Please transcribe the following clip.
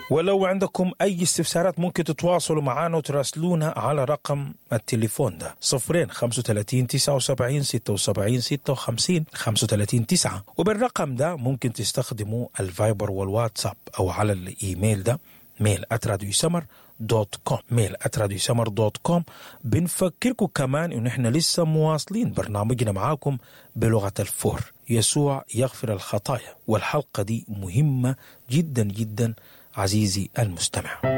ولو عندكم أي استفسارات ممكن تتواصلوا معنا وتراسلونا على رقم التليفون ده صفرين 35 79 76 56 35 9 وبالرقم ده ممكن تستخدموا الفايبر والواتساب أو على الإيميل ده ميل @راديو سمر دوت كوم ميل @راديو سمر دوت كوم بنفكركم كمان إنه إحنا لسه مواصلين برنامجنا معاكم بلغة الفور يسوع يغفر الخطايا والحلقة دي مهمة جدا جدا عزيزي المستمع